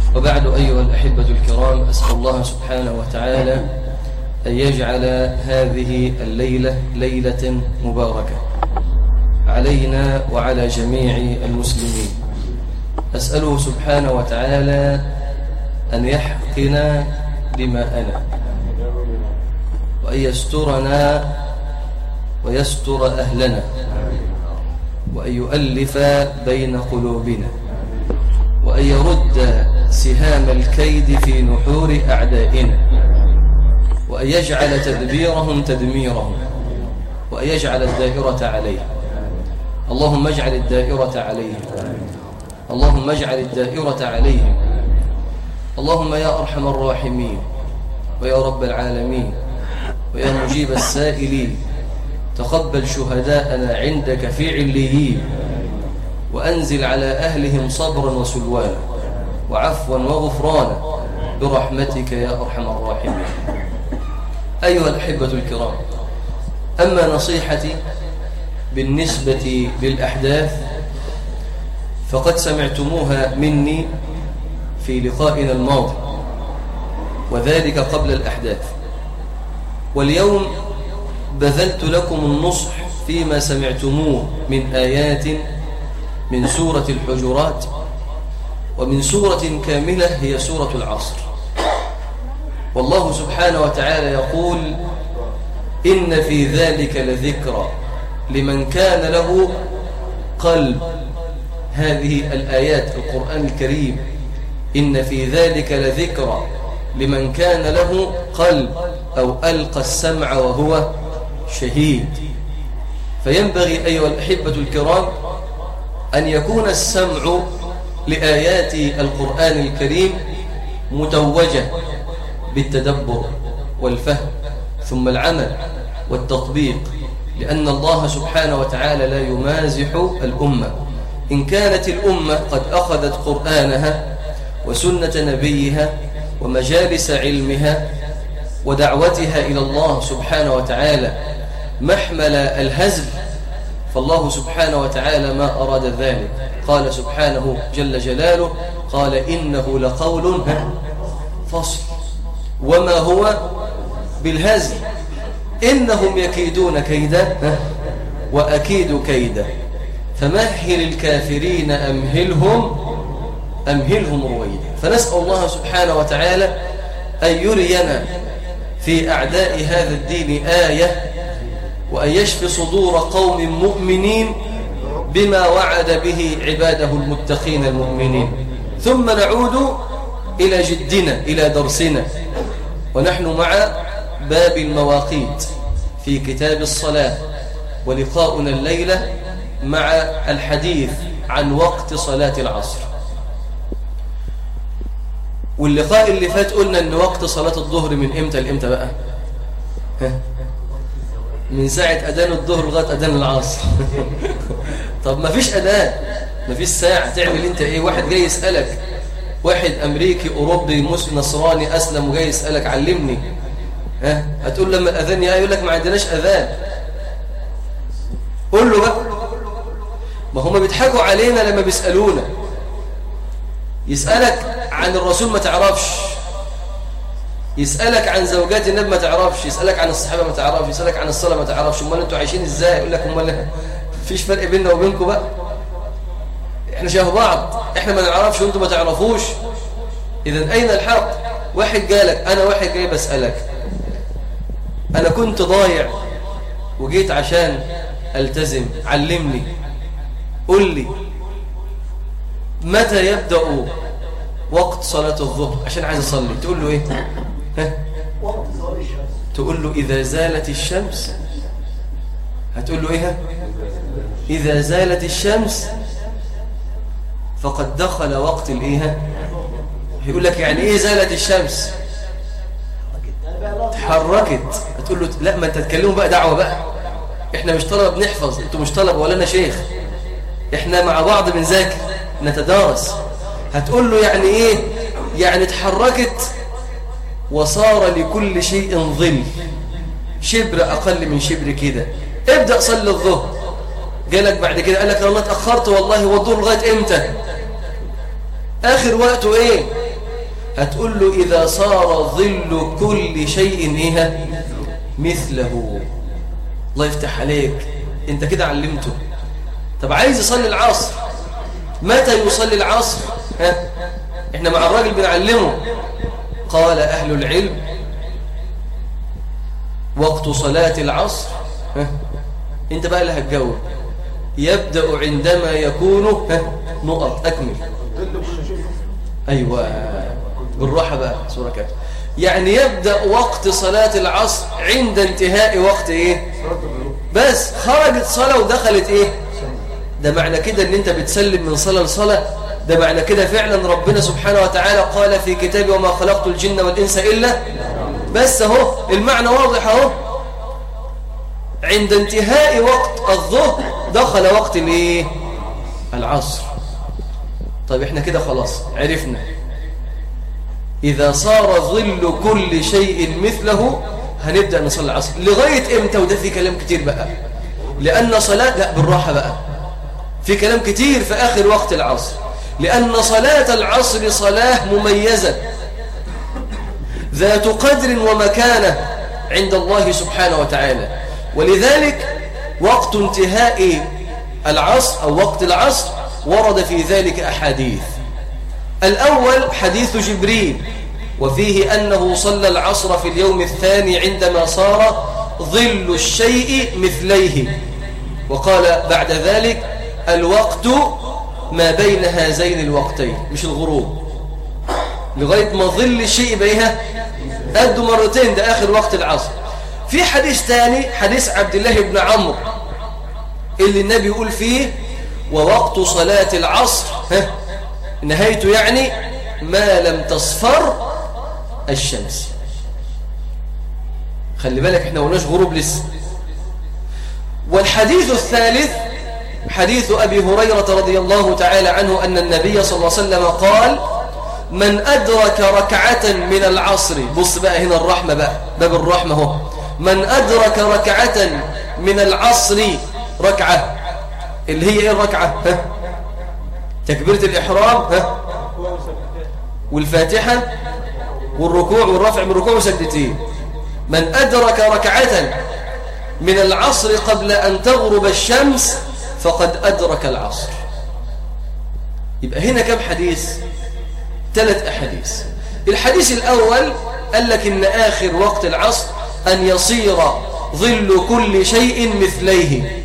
وبعد أيها الأحبة الكرام أسأل الله سبحانه وتعالى أن يجعل هذه الليلة ليلة مباركة علينا وعلى جميع المسلمين أسأله سبحانه وتعالى أن يحقنا دماءنا وأن يسترنا ويستر أهلنا وأن يؤلف بين قلوبنا وأن يرد سهام الكيد في نحور أعدائنا وأن يجعل تدبيرهم تدميرهم وأن يجعل الدائرة عليهم اللهم اجعل الدائرة عليهم اللهم اجعل الدائرة عليهم اللهم يا أرحم الراحمين ويا رب العالمين ويا مجيب السائلين تقبل شهداءنا عندك في عليين وأنزل على أهلهم صبرا وسلوانا وعفوا وغفرانا برحمتك يا أرحم الراحمين أيها الأحبة الكرام أما نصيحتي بالنسبة للأحداث فقد سمعتموها مني في لقائنا الماضي وذلك قبل الأحداث واليوم بذلت لكم النصح فيما سمعتموه من آيات من سورة الحجرات ومن سورة كاملة هي سورة العصر والله سبحانه وتعالى يقول إن في ذلك لذكرى لمن كان له قلب هذه الآيات القرآن الكريم إن في ذلك لذكرى لمن كان له قلب أو ألقى السمع وهو شهيد فينبغي أيها الأحبة الكرام أن يكون السمع لآيات القرآن الكريم متوجة بالتدبر والفهم ثم العمل والتطبيق لأن الله سبحانه وتعالى لا يمازح الأمة إن كانت الأمة قد أخذت قرآنها وسنة نبيها ومجالس علمها ودعوتها إلى الله سبحانه وتعالى محمل الهزل فالله سبحانه وتعالى ما أراد ذلك قال سبحانه جل جلاله قال إنه لقول فصل وما هو بالهزل إنهم يكيدون كيدا وأكيد كيدا فمهل الكافرين أمهلهم أمهلهم رويدا فنسأل الله سبحانه وتعالى أن يرينا في أعداء هذا الدين آية وأن يشفي صدور قوم مؤمنين بما وعد به عباده المتقين المؤمنين ثم نعود إلى جدنا إلى درسنا ونحن مع باب المواقيت في كتاب الصلاة ولقاؤنا الليلة مع الحديث عن وقت صلاة العصر واللقاء اللي فات قلنا ان وقت صلاة الظهر من امتى لامتى بقى ها؟ من ساعة أذان الظهر لغاية أذان العصر طب ما فيش أذان ما فيش ساعة تعمل انت ايه واحد جاي يسألك واحد أمريكي أوروبي مسلم نصراني أسلم وجاي يسألك علمني ها هتقول لما الأذان يا يقول لك ما عندناش أذان قول له بقى ما هم بيضحكوا علينا لما بيسألونا يسألك عن الرسول ما تعرفش يسألك عن زوجات النبي ما تعرفش يسألك عن الصحابة ما تعرفش يسألك عن الصلاة ما تعرفش امال انتوا عايشين ازاي يقول لك امال فيش فرق بيننا وبينكم بقى احنا شبه بعض احنا ما نعرفش وانتوا ما تعرفوش اذا اين الحق واحد جالك انا واحد جاي بسألك انا كنت ضايع وجيت عشان التزم علمني قل لي متى يبدأ وقت صلاة الظهر عشان عايز أصلي تقول له إيه ها؟ تقول له إذا زالت الشمس هتقول له إيه إذا زالت الشمس فقد دخل وقت الإيه يقول لك يعني إيه زالت الشمس تحركت هتقول له لا ما أنت تكلمه بقى دعوة بقى إحنا مش طلبة بنحفظ أنتوا مش طلبة ولا أنا شيخ إحنا مع بعض بنذاكر نتدارس هتقول له يعني إيه يعني اتحركت وصار لكل شيء ظل شبر أقل من شبر كده ابدأ صلي الظهر جالك بعد كده قال لك والله اتأخرت والله والظهر لغاية امتى آخر وقته ايه هتقول له إذا صار ظل كل شيء إيه مثله الله يفتح عليك انت كده علمته طب عايز يصلي العصر متى يصلي العصر ها؟ احنا مع الراجل بنعلمه قال أهل العلم وقت صلاة العصر ها؟ انت بقى اللي هتجاوب يبدأ عندما يكون ها؟ نقط أكمل أيوة بالراحة بقى سورة كامل يعني يبدأ وقت صلاة العصر عند انتهاء وقت ايه بس خرجت صلاة ودخلت ايه ده معنى كده ان انت بتسلم من صلاة لصلاة ده معنى كده فعلا ربنا سبحانه وتعالى قال في كتابه وما خلقت الجن والإنس إلا بس اهو المعنى واضح اهو عند انتهاء وقت الظهر دخل وقت الايه العصر طيب احنا كده خلاص عرفنا إذا صار ظل كل شيء مثله هنبدأ نصلي العصر لغاية إمتى وده في كلام كتير بقى لأن صلاة لا بالراحة بقى في كلام كتير في آخر وقت العصر لأن صلاة العصر صلاة مميزة ذات قدر ومكانة عند الله سبحانه وتعالى ولذلك وقت انتهاء العصر أو وقت العصر ورد في ذلك أحاديث الأول حديث جبريل وفيه أنه صلى العصر في اليوم الثاني عندما صار ظل الشيء مثليه وقال بعد ذلك الوقت ما بين هذين الوقتين مش الغروب لغاية ما ظل الشيء بيها أدوا مرتين ده آخر وقت العصر في حديث ثاني حديث عبد الله بن عمرو اللي النبي يقول فيه ووقت صلاة العصر ها نهايته يعني ما لم تصفر الشمس خلي بالك احنا وناش غروب لسه والحديث الثالث حديث أبي هريرة رضي الله تعالى عنه أن النبي صلى الله عليه وسلم قال من أدرك ركعة من العصر بص بقى هنا الرحمة بقى باب الرحمة هو من أدرك ركعة من العصر ركعة اللي هي ايه الركعة ها؟ تكبيرة الإحرام ها؟ والفاتحة والركوع والرفع من الركوع وسجدتين من أدرك ركعة من العصر قبل أن تغرب الشمس فقد أدرك العصر يبقى هنا كم حديث ثلاث أحاديث الحديث الأول قال لك إن آخر وقت العصر أن يصير ظل كل شيء مثليه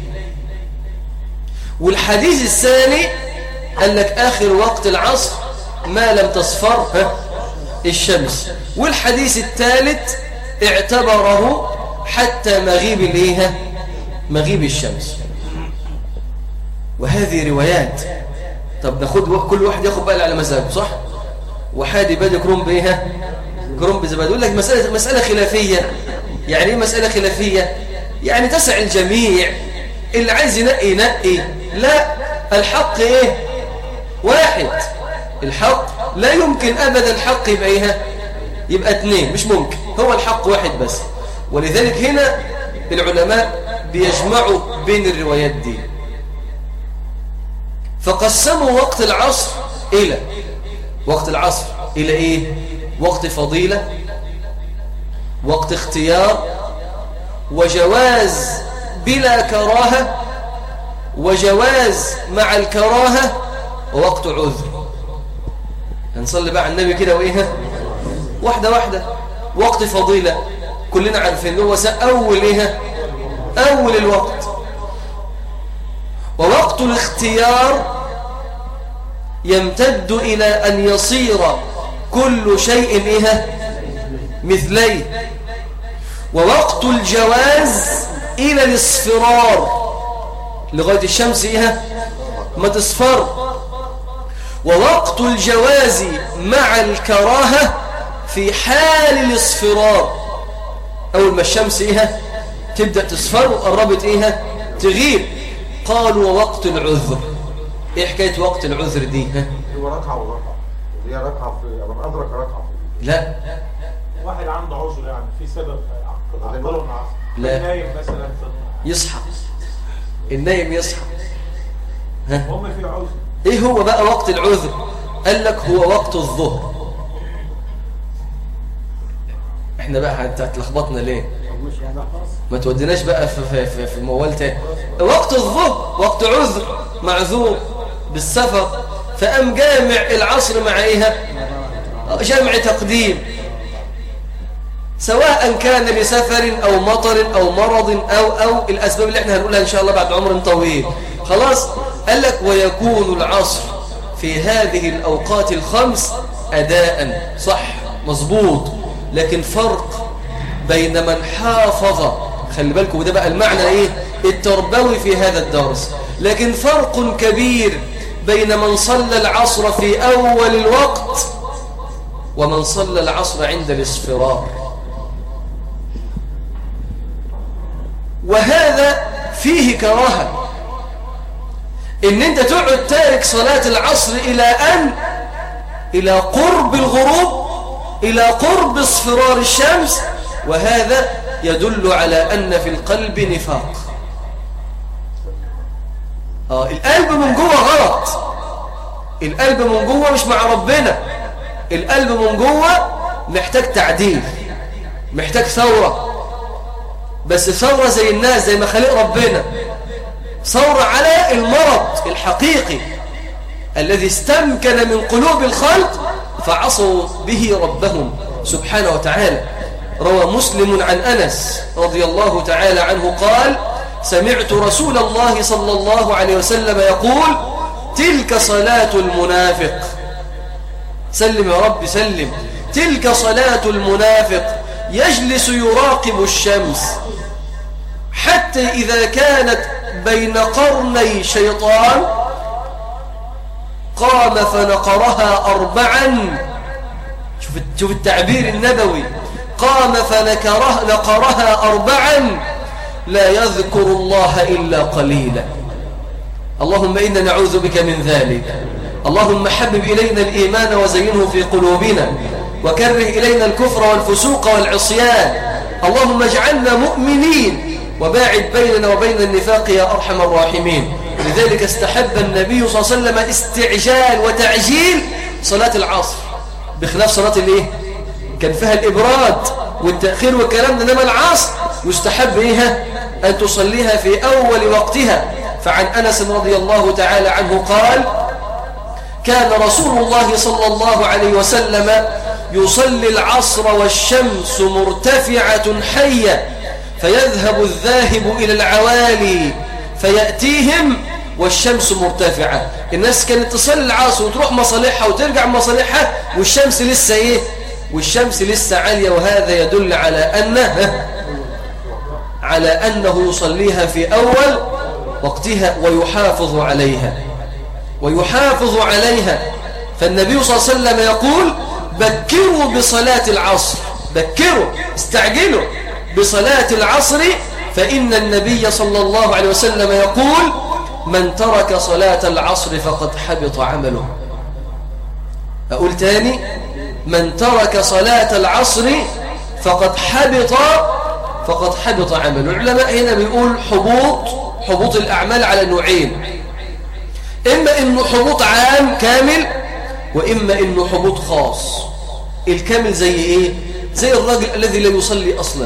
والحديث الثاني قال لك آخر وقت العصر ما لم تصفر الشمس والحديث الثالث اعتبره حتى مغيب الايه مغيب الشمس وهذه روايات طب ناخد كل واحد ياخد بقى على مزاجه صح وحادي بادي كروم بايه كروم بزباد يقول لك مسألة, مسألة خلافية يعني ايه مسألة خلافية يعني تسع الجميع اللي عايز ينقي ينقي لا الحق ايه واحد الحق لا يمكن ابدا الحق يبقى ايه يبقى اثنين مش ممكن هو الحق واحد بس ولذلك هنا العلماء بيجمعوا بين الروايات دي فقسموا وقت العصر إلى وقت العصر إلى إيه وقت فضيلة وقت اختيار وجواز بلا كراهة وجواز مع الكراهة ووقت عذر هنصلي بقى على النبي كده وإيه واحدة واحدة وقت فضيلة كلنا عارفين هو أول إيه أول الوقت ووقت الاختيار يمتد إلى أن يصير كل شيء إيه مثليه ووقت الجواز إلى الاصفرار لغاية الشمس إيه ما تصفر ووقت الجواز مع الكراهة في حال الاصفرار أول ما الشمس إيه تبدأ تصفر وقربت إيه تغيب قالوا ووقت العذر إيه حكاية وقت العذر دي ها؟ هو ركعة وركعة هي ركعة في من أدرك ركعة في لا واحد عنده عذر يعني في سبب عقله مع لا. نايم مثلا في يصحى النايم يصحى ها هم في عذر ايه هو بقى وقت العذر قال لك هو وقت الظهر احنا بقى انت هتلخبطنا ليه ما توديناش بقى في, في, في, في موال تاني وقت الظهر وقت عذر معذور بالسفر فقام جامع العصر مع ايها جمع تقديم سواء كان لسفر أو مطر أو مرض أو أو الأسباب اللي احنا هنقولها إن شاء الله بعد عمر طويل خلاص قال لك ويكون العصر في هذه الأوقات الخمس أداء صح مظبوط لكن فرق بين من حافظ خلي بالكم وده بقى المعنى ايه التربوي في هذا الدرس لكن فرق كبير بين من صلى العصر في أول الوقت ومن صلى العصر عند الاصفرار وهذا فيه كراهة ان انت تقعد تارك صلاة العصر الى ان الى قرب الغروب الى قرب اصفرار الشمس وهذا يدل على ان في القلب نفاق آه القلب من جوه غلط القلب من جوه مش مع ربنا القلب من جوه محتاج تعديل محتاج ثورة بس ثورة زي الناس زي ما خلق ربنا ثورة على المرض الحقيقي الذي استمكن من قلوب الخلق فعصوا به ربهم سبحانه وتعالى روى مسلم عن أنس رضي الله تعالى عنه قال سمعت رسول الله صلى الله عليه وسلم يقول تلك صلاة المنافق سلم يا رب سلم تلك صلاة المنافق يجلس يراقب الشمس حتى إذا كانت بين قرني شيطان قام فنقرها أربعا شوف شوف التعبير النبوي قام فنكرها نقرها أربعا لا يذكر الله إلا قليلا اللهم إنا نعوذ بك من ذلك اللهم حبب إلينا الإيمان وزينه في قلوبنا وكره إلينا الكفر والفسوق والعصيان اللهم اجعلنا مؤمنين وباعد بيننا وبين النفاق يا أرحم الراحمين لذلك استحب النبي صلى الله عليه وسلم استعجال وتعجيل صلاة العصر بخلاف صلاة الايه كان فيها الإبراد والتأخير والكلام ده انما العصر يستحب إيها أن تصليها في أول وقتها فعن أنس رضي الله تعالى عنه قال كان رسول الله صلى الله عليه وسلم يصلي العصر والشمس مرتفعة حية فيذهب الذاهب إلى العوالي فيأتيهم والشمس مرتفعة الناس كانت تصلي العصر وتروح مصالحها وترجع مصالحها والشمس لسه ايه والشمس لسه عالية وهذا يدل على أنه على أنه يصليها في أول وقتها ويحافظ عليها ويحافظ عليها فالنبي صلى الله عليه وسلم يقول بكروا بصلاة العصر بكروا استعجلوا بصلاة العصر فإن النبي صلى الله عليه وسلم يقول من ترك صلاة العصر فقد حبط عمله أقول تاني من ترك صلاة العصر فقد حبط فقد حبط عمله العلماء هنا بيقول حبوط حبوط الأعمال على نوعين إما إنه حبوط عام كامل وإما إنه حبوط خاص الكامل زي إيه زي الراجل الذي لا يصلي أصلا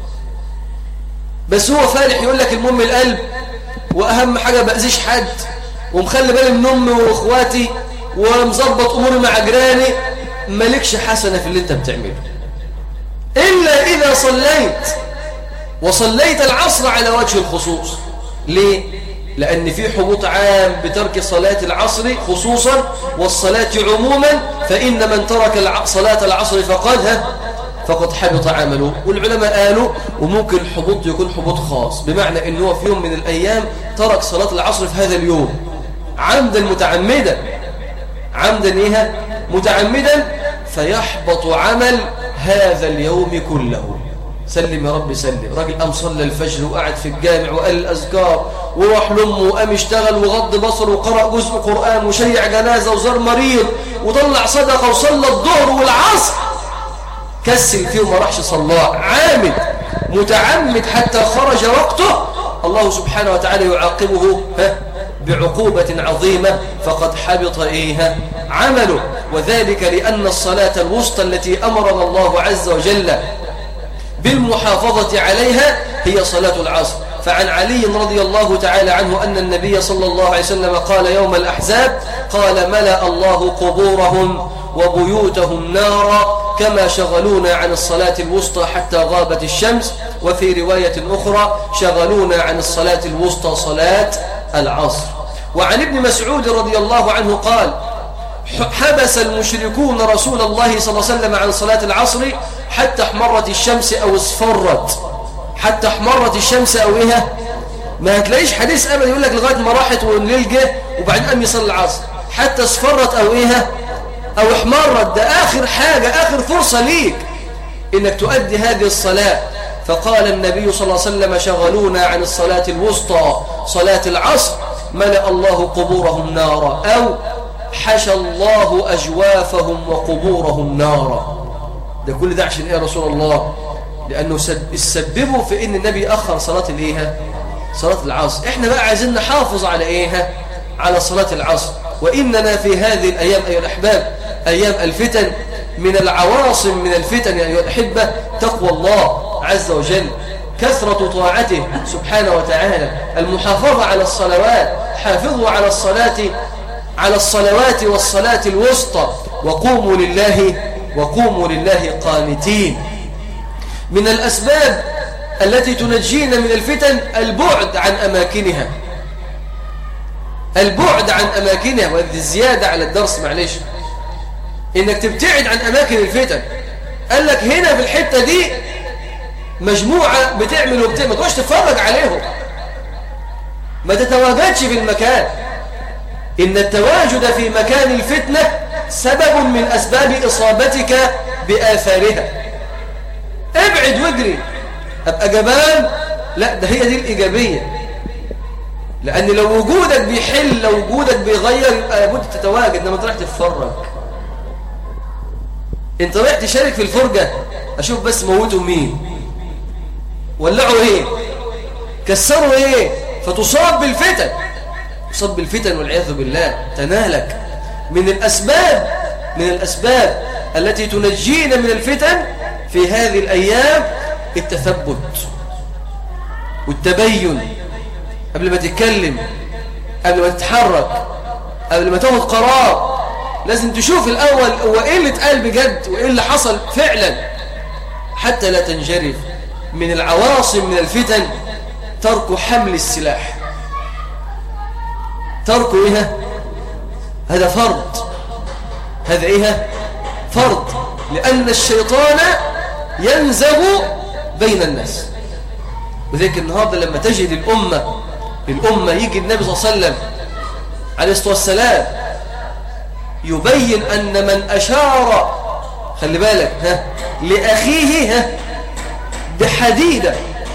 بس هو فالح يقول لك المهم القلب وأهم حاجة بأذيش حد ومخلي بالي من أمي وإخواتي ومظبط أموري مع جيراني مالكش حسنة في اللي أنت بتعمله إلا إذا صليت وصليت العصر على وجه الخصوص ليه؟ لأن في حبوط عام بترك صلاة العصر خصوصا والصلاة عموما فإن من ترك صلاة العصر فقد ها فقد حبط عمله والعلماء قالوا وممكن الحبوط يكون حبوط خاص بمعنى أنه في يوم من الأيام ترك صلاة العصر في هذا اليوم عمدا متعمدا عمدا إيها متعمدا فيحبط عمل هذا اليوم كله سلم يا رب سلم راجل قام صلى الفجر وقعد في الجامع وقال الأذكار وراح لأمه وقام اشتغل وغض بصره وقرأ جزء قرآن وشيع جنازة وزار مريض وطلع صدقة وصلى الظهر والعصر كسل فيه وما راحش صلاه عامد متعمد حتى خرج وقته الله سبحانه وتعالى يعاقبه بعقوبة عظيمة فقد حبط إيها عمله وذلك لأن الصلاة الوسطى التي أمرنا الله عز وجل بالمحافظة عليها هي صلاة العصر فعن علي رضي الله تعالى عنه أن النبي صلى الله عليه وسلم قال يوم الأحزاب قال ملأ الله قبورهم وبيوتهم نارا كما شغلونا عن الصلاة الوسطى حتى غابت الشمس وفي رواية أخرى شغلونا عن الصلاة الوسطى صلاة العصر وعن ابن مسعود رضي الله عنه قال حبس المشركون رسول الله صلى الله عليه وسلم عن صلاة العصر حتى احمرت الشمس أو اصفرت حتى احمرت الشمس أو إيه ما هتلاقيش حديث أبدا يقول لك لغاية ما راحت والليل جه وبعدين قام يصلي العصر حتى اصفرت أو إيه أو احمرت ده آخر حاجة آخر فرصة ليك إنك تؤدي هذه الصلاة فقال النبي صلى الله عليه وسلم شغلونا عن الصلاة الوسطى صلاة العصر ملأ الله قبورهم نارا أو حشى الله أجوافهم وقبورهم نارا ده كل ده عشان إيه يا رسول الله لأنه سببوا في إن النبي أخر صلاة الإيه صلاة العصر إحنا بقى عايزين نحافظ على إيه على صلاة العصر وإننا في هذه الأيام أيها الأحباب أيام الفتن من العواصم من الفتن يا أيها الأحبة تقوى الله عز وجل كثرة طاعته سبحانه وتعالى المحافظة على الصلوات حافظوا على الصلاة على الصلوات والصلاة الوسطى وقوموا لله وقوموا لله قانتين من الأسباب التي تنجينا من الفتن البعد عن أماكنها البعد عن أماكنها وهذه الزيادة على الدرس معلش إنك تبتعد عن أماكن الفتن قال لك هنا في الحتة دي مجموعة بتعمل وبتعمل ما تروحش تتفرج عليهم ما تتواجدش في المكان إن التواجد في مكان الفتنة سبب من أسباب إصابتك بآثارها ابعد واجري أبقى جبان لا ده هي دي الإيجابية لأن لو وجودك بيحل لو وجودك بيغير يبقى لابد تتواجد لما تروح تتفرج انت رايح تشارك في الفرجة اشوف بس موتوا مين ولعوا ايه كسروا ايه فتصاب بالفتن تصاب بالفتن والعياذ بالله تنالك من الأسباب من الأسباب التي تنجينا من الفتن في هذه الأيام التثبت والتبين قبل ما تتكلم قبل ما تتحرك قبل ما تاخد قرار لازم تشوف الأول هو إيه اللي اتقال بجد وإيه اللي حصل فعلا حتى لا تنجرف من العواصم من الفتن ترك حمل السلاح ترك إيه هذا فرض هذا إيه فرض لأن الشيطان ينزغ بين الناس وذلك النهاردة لما تجد الأمة الأمة يجي النبي صلى الله عليه وسلم عليه الصلاة والسلام يبين أن من أشار خلي بالك ها لأخيه ها بحديدة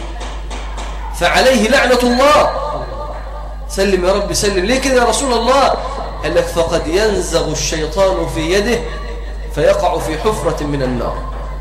فعليه لعنة الله سلم يا رب سلم ليه كده يا رسول الله قال لك فقد ينزغ الشيطان في يده فيقع في حفرة من النار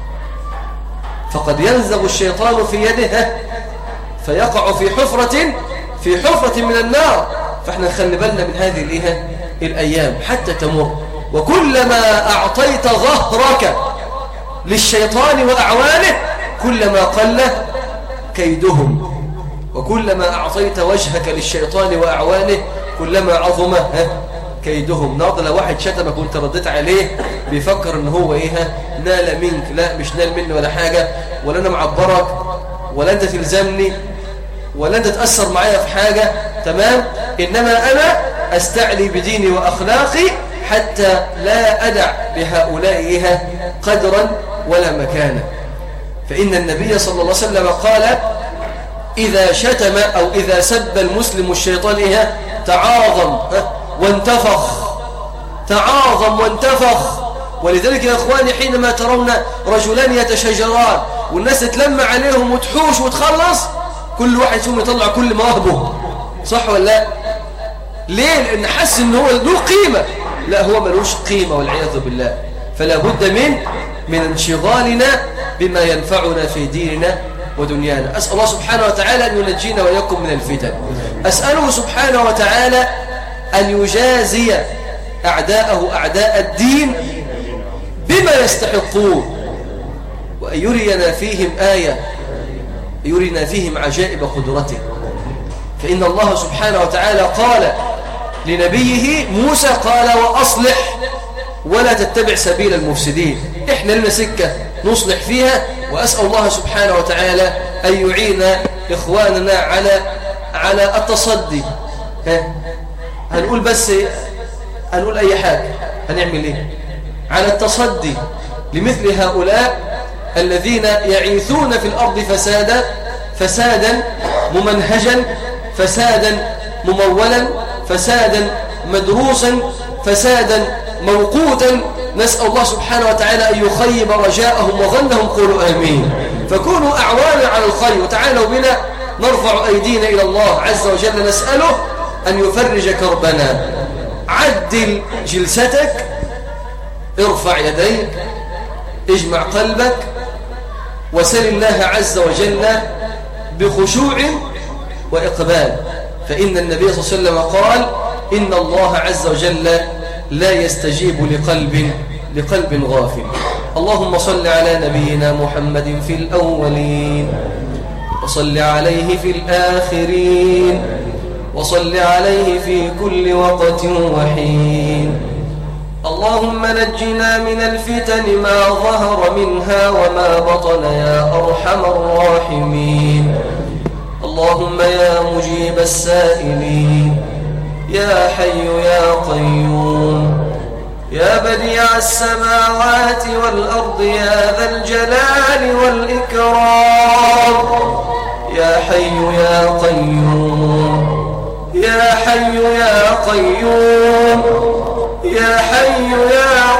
فقد ينزغ الشيطان في يده فيقع في حفرة في حفرة من النار فاحنا نخلي بالنا من هذه الايه الأيام حتى تمر وكلما أعطيت ظهرك للشيطان وأعوانه كلما قل كيدهم وكلما أعطيت وجهك للشيطان وأعوانه كلما عظم كيدهم ناضل لو واحد شتمك وانت رديت عليه بيفكر ان هو ايه نال منك لا مش نال مني ولا حاجة ولا انا معبرك ولا انت تلزمني ولا انت تأثر معايا في حاجة تمام انما انا استعلي بديني واخلاقي حتى لا ادع بهؤلاء إيه قدرا ولا مكانا فإن النبي صلى الله عليه وسلم قال إذا شتم أو إذا سب المسلم الشيطان إيه تعاظم وانتفخ تعاظم وانتفخ ولذلك يا أخواني حينما ترون رجلان يتشجران والناس تلم عليهم وتحوش وتخلص كل واحد فيهم يطلع كل مواهبه صح ولا لا ليه لأن حس ان هو له قيمة لا هو ملوش قيمة والعياذ بالله فلا بد من من انشغالنا بما ينفعنا في ديننا ودنيانا أسأل الله سبحانه وتعالى أن ينجينا وإياكم من الفتن أسأله سبحانه وتعالى أن يجازي أعداءه أعداء الدين بما يستحقون وأن يرينا فيهم آية يرينا فيهم عجائب قدرته فإن الله سبحانه وتعالى قال لنبيه موسى قال وأصلح ولا تتبع سبيل المفسدين إحنا لنا سكة نصلح فيها وأسأل الله سبحانه وتعالى أن يعين إخواننا على على التصدي ها هنقول بس هنقول أي حاجة هنعمل إيه على التصدي لمثل هؤلاء الذين يعيثون في الأرض فسادا فسادا ممنهجا فسادا ممولا فسادا مدروسا فسادا موقوتا نسأل الله سبحانه وتعالى أن يخيب رجاءهم وظنهم قولوا آمين فكونوا أعوانا على الخير وتعالوا بنا نرفع أيدينا إلى الله عز وجل نسأله أن يفرج كربنا عدل جلستك ارفع يديك اجمع قلبك وسل الله عز وجل بخشوع وإقبال فإن النبي صلى الله عليه وسلم قال إن الله عز وجل لا يستجيب لقلب لقلب غافل اللهم صل على نبينا محمد في الأولين وصل عليه في الآخرين وصل عليه في كل وقت وحين اللهم نجنا من الفتن ما ظهر منها وما بطن يا أرحم الراحمين اللهم يا مجيب السائلين يا حي يا قيوم يا بديع السماوات والأرض يا ذا الجلال والإكرام يا حي يا قيوم يا حي يا قيوم يا حي يا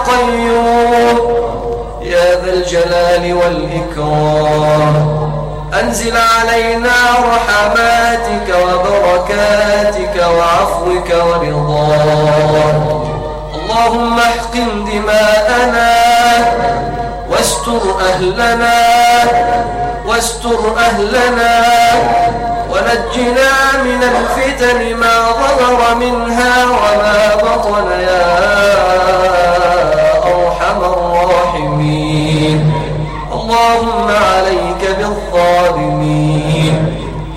قيوم يا ذا الجلال والإكرام أنزل علينا رحماتك وبركاتك وعفوك ورضاك اللهم احقن دماءنا واستر أهلنا واستر أهلنا ونجنا من الفتن ما ظهر منها وما بطن يا أرحم الراحمين اللهم عليك بالظالمين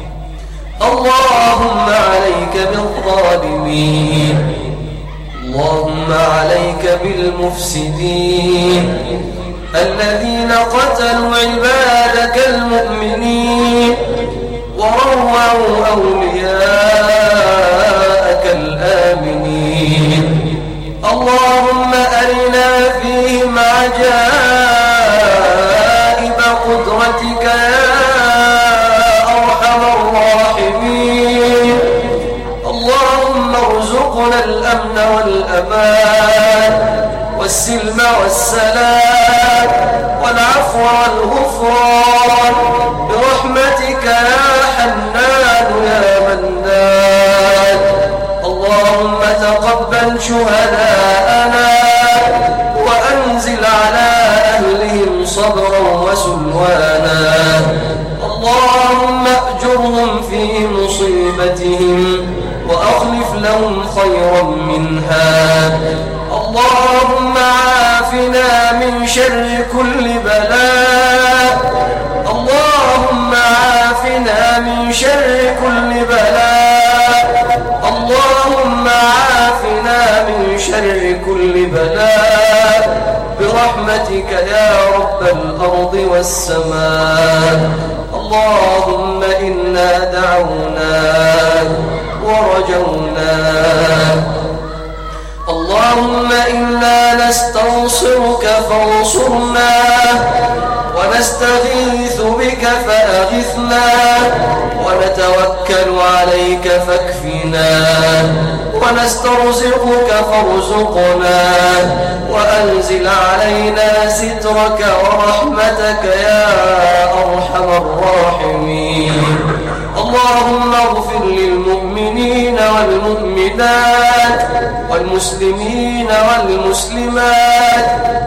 اللهم عليك بالظالمين اللهم عليك بالمفسدين الذين قتلوا عبادك المؤمنين وروعوا أولياءك الآمنين اللهم أرنا فيهم عجائب قدرتك يا أرحم الراحمين اللهم ارزقنا الأمن والأمان والسلم والسلام والعفو والغفران برحمتك يا حنان يا منان اللهم تقبل شهداءنا وأنزل على أهلهم صبرا وسلوانا اللهم أجرهم في مصيبتهم وأخلف لهم خيرا منها اللهم عافنا من شر كل بلاء اللهم عافنا من شر كل بلاء اللهم عافنا من شر كل بلاء برحمتك يا رب الأرض والسماء اللهم إنا دعوناك ورجوناك اللهم إنا نستنصرك فانصرنا ونستغيث بك فأغثنا ونتوكل عليك فاكفنا ونسترزقك فارزقنا وأنزل علينا سترك ورحمتك يا أرحم الراحمين اللهم اغفر للمؤمنين والمؤمنات والمسلمين والمسلمات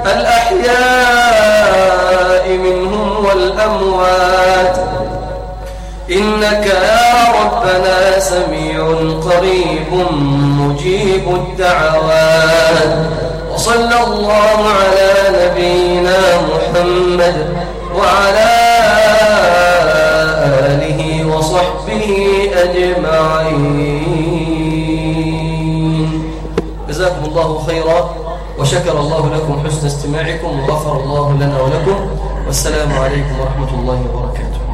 الأحياء منهم والأموات إنك يا ربنا سميع قريب مجيب الدعوات وصلى الله على نبينا محمد أجمعين جزاكم الله خيرا وشكر الله لكم حسن استماعكم وغفر الله لنا ولكم والسلام عليكم ورحمة الله وبركاته